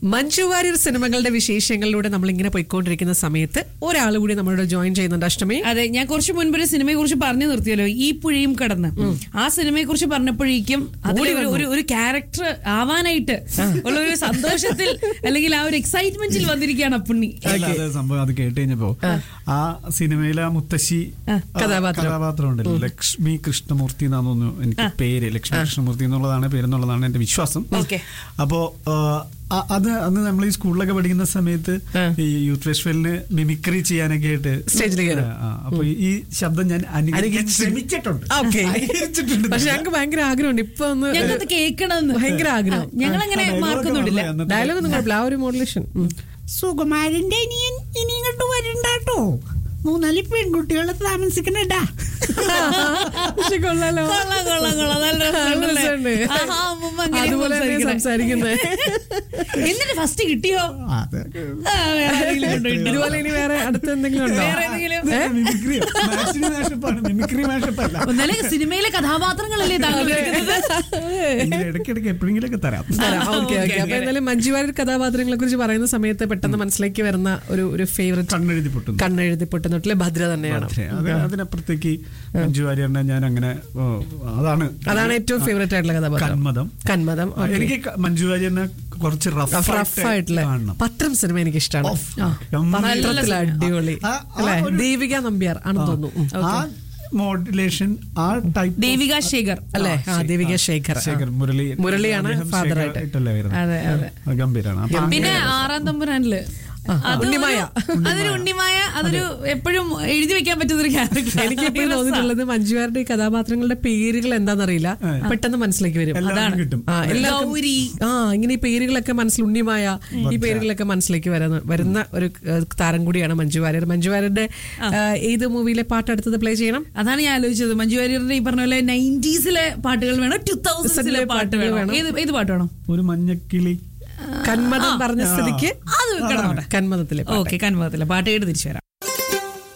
മഞ്ജു വാര്യർ സിനിമകളുടെ വിശേഷങ്ങളിലൂടെ നമ്മൾ ഇങ്ങനെ പോയിക്കൊണ്ടിരിക്കുന്ന സമയത്ത് ഒരാൾ കൂടി നമ്മളോട് ജോയിൻ ചെയ്യുന്നുണ്ട് അഷ്ടമി അതെ ഞാൻ കുറച്ച് മുൻപ് ഒരു സിനിമയെ കുറിച്ച് പറഞ്ഞു നിർത്തിയല്ലോ ഈ പുഴയും കടന്ന് ആ സിനിമയെ കുറിച്ച് പറഞ്ഞപ്പോഴേക്കും അതിൽ ഒരു ഒരു ഒരു ക്യാരക്ടർ ആവാനായിട്ട് ഉള്ള ഒരു സന്തോഷത്തിൽ അല്ലെങ്കിൽ ആ ഒരു എക്സൈറ്റ്മെന്റിൽ വന്നിരിക്കുകയാണ് അപ്പുണ്ണി അല്ല, അത് സംഭവം അത് കേട്ട് കഴിഞ്ഞപ്പോ ആ സിനിമയിലെ ആ മുത്തശ്ശി ആ കഥാപാത്രം. കഥാപാത്രം ഉണ്ടല്ലോ ലക്ഷ്മി കൃഷ്ണമൂർത്തി എന്നാന്ന് തോന്നുന്നു എനിക്ക് പേര് ലക്ഷ്മി കൃഷ്ണമൂർത്തി എന്നുള്ളതാണ് പേരെന്നുള്ളതാണ് എന്റെ വിശ്വാസം ഓക്കെ. അപ്പോ ആ, അ- അത് അന്ന് നമ്മൾ ഈ സ്കൂളിലൊക്കെ പഠിക്കുന്ന സമയത്ത് ഈ യൂത്ത് ഫെസ്റ്റിവലിന് മിമിക്രി ചെയ്യാനൊക്കെ ആയിട്ട് സ്റ്റേജിൽ കയറും. ആ, അപ്പൊ ഈ- ഈ ശബ്ദം ഞാൻ അനുകരിക്കാൻ അനുകരിച്ച്. ശ്രമിച്ചിട്ടുണ്ട് ഓക്കെ അനുകരിച്ചിട്ടുണ്ട്. പക്ഷെ ഞങ്ങൾക്ക് ഭയങ്കര ആഗ്രഹമുണ്ട് ഇപ്പൊ ഒന്ന് ഞങ്ങൾക്ക് കേൾക്കണമെന്ന് ഭയങ്കര ആഗ്രഹം. ഞങ്ങൾ അങ്ങനെ ആ, dialogue മാർക്കൊന്നുമില്ല അന്നത്തെ- ഡയലോഗ് ഒന്നും കുഴപ്പമില്ല ആ ഒരു മോഡുലേഷൻ സുകുമാരന്റെ അനിയൻ ഇനി ഇങ്ങോട്ട് വരണ്ടാട്ടോ മൂന്നാല് പെൺകുട്ടികളെ താമസിക്കണടാ പക്ഷെ കൊള്ളാലോ കൊള്ളാം, കൊള്ളാം, കൊള്ളാം. നല്ല നല്ല രസമുണ്ടല്ലേ? രസമുണ്ട്. ആഹാ, അമ്മൂമ്മ അങ്ങനെ അതുപോലെ തന്നെ സംസാരിക്കണേ. സംസാരിക്കുന്നത് എന്നിട്ട് ഫസ്റ്റ് കിട്ടിയോ അത് ആ, വേറെ ആരെങ്കിലും കൊണ്ടുപോയിട്ടുണ്ടോ? ഇതുപോലെ ഇനി വേറെ അടുത്ത് എന്തെങ്കിലും ഉണ്ടോ വേറെ ഏതെങ്കിലും മിമിക്രി മാച്ചിന് മാഷപ്പാണ് മിമിക്രി മാഷപ്പല്ല ഒന്നല്ലേ സിനിമയിലെ കഥാപാത്രങ്ങളല്ലേ താങ്കൾ എടുക്കുന്നത് ഇങ്ങനെ ഇടയ്ക്കിടയ്ക്ക് എപ്പോഴെങ്കിലൊക്കെ തരാം ഓക്കെ ഓക്കെ അപ്പൊ എന്തായാലും മഞ്ജു വാര്യർ കഥാപാത്രങ്ങളെ കുറിച്ച് പറയുന്ന സമയത്ത് പെട്ടെന്ന് മനസ്സിലേക്ക് വരുന്ന ഒരു ഒരു ഫേവറേറ്റ് കണ്ണെഴുതി പൊട്ടുന്നു കണ്ണെഴുതി പൊട്ടുന്നിട്ടിലെ ഭദ്ര തന്നെയാണ് പക്ഷേ അത് അതിനപ്പുറത്തേക്ക് മഞ്ജു വാര്യറിനെ ഞാൻ അങ്ങനെ ഓ, അതാണ് അതാണ് ഏറ്റവും ഫേവറേറ്റ് ആയിട്ടുള്ള കഥാപാത്രം കന്മതം കന്മതം okay. എനിക്ക് ക- മഞ്ജു വാര്യറിനെ കുറച്ച് റഫ് റഫ് ആയിട്ടുള്ള കാണണം പത്രം സിനിമ എനിക്ക് ഇഷ്ടമാണ് ഓഫ്. ഗംഭീര- പത്രത്തിൽ അടിപൊളി ആ, ആ അല്ലെ ഒരു- ദീപിക നമ്പ്യാർ ആണെന്ന് തോന്നുന്നു ഉം. ആ മോഡുലേഷൻ ആ ടൈപ്പ് ദേവിക ശേഖർ അല്ലേ ആ ദീപിക ശേഖർ ആ. ശേഖർ മുരളി മുരളിയാണ് അദ്ദേഹം father ശേഖർ ആയിട്ട്. ഇട്ടല്ലേ വരുന്നത്. അതെ അതെ ആ, ഗംഭീരാണ് അപ്പൊ പിന്നെ ആറാം തമ്പുരാനില് ആ, അത് ഉണ്ണിമായ. ഒരു- അതൊരു ഉണ്ണിമായ അതൊരു എപ്പോഴും എഴുതി വെക്കാൻ പറ്റുന്ന ഒരു ക്യാരക്ടർ എനിക്ക് എപ്പോഴും തോന്നിയിട്ടുള്ളത് മഞ്ജുവാരുടെ ഈ കഥാപാത്രങ്ങളുടെ പേരുകൾ എന്താണെന്നറിയില്ല പെട്ടെന്ന് മനസ്സിലേക്ക് വരും എല്ലാവർക്കും കിട്ടും. ആ, എല്ലാവർക്കും- ഗൗരി. ആ ഇങ്ങനെ ഈ പേരുകളൊക്കെ മനസ്സിൽ ഉണ്ണിമായ ഈ പേരുകളൊക്കെ മനസ്സിലേക്ക് വരുന്ന വരുന്ന ഒരു ഏഹ്, താരം കൂടിയാണ് മഞ്ജു വാര്യർ മഞ്ജു വാര്യരുടെ ഏഹ്, ഏത് മൂവിയിലെ പാട്ട് അടുത്തത് പ്ലേ ചെയ്യണം അതാണ് ഞാൻ ആലോചിച്ചത് മഞ്ജു വാര്യറിന്റെ ഈ പറഞ്ഞ പോലെ നയൻറ്റീസിലെ പാട്ടുകൾ വേണം ടൂ തൗസൻഡ്സിലെ പാട്ട് വേണം ഏത് ഏത് പാട്ട് വേണം ഒരു മഞ്ഞക്കിളി കന്മതം പറഞ്ഞ സ്ഥിതിക്ക് അത് കിടന്നോട്ടെ കന്മതത്തിലെ പാട്ട്. ഓക്കെ കന്മതത്തിലെ പാട്ട് കേട്ട് തിരിച്ചു വരാം